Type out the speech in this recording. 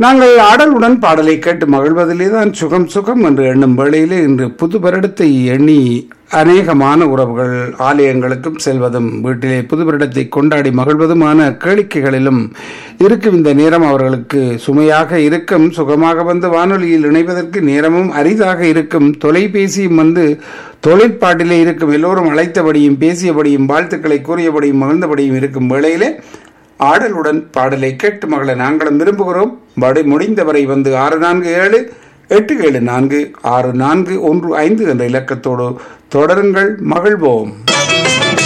நாங்கள் ஆடலுடன் பாடலை கேட்டு மகிழ்வதிலே தான் சுகம் சுகம் என்று எண்ணும் வேளையிலே இன்று புது வருடத்தை எண்ணி அநேகமான உறவுகள் ஆலயங்களுக்கும் செல்வதும் வீட்டிலே புது வருடத்தை கொண்டாடி மகிழ்வதுமான கேளிக்கைகளிலும் இருக்கும் இந்த நேரம் அவர்களுக்கு சுமையாக இருக்கும் சுகமாக வந்து வானொலியில் இணைவதற்கு நேரமும் அரிதாக இருக்கும் தொலைபேசியும் வந்து தொழிற்பாட்டிலே இருக்கும் எல்லோரும் அழைத்தபடியும் பேசியபடியும் வாழ்த்துக்களை கூறியபடியும் மகிழ்ந்தபடியும் இருக்கும் வேளையிலே ஆடலுடன் பாடலை கேட்டு மகளை நாங்களும் விரும்புகிறோம் வடை முடிந்தவரை வந்து ஆறு நான்கு ஏழு எட்டு ஏழு நான்கு ஆறு நான்கு ஒன்று ஐந்து என்ற இலக்கத்தோடு தொடருங்கள் மகிழ்வோம்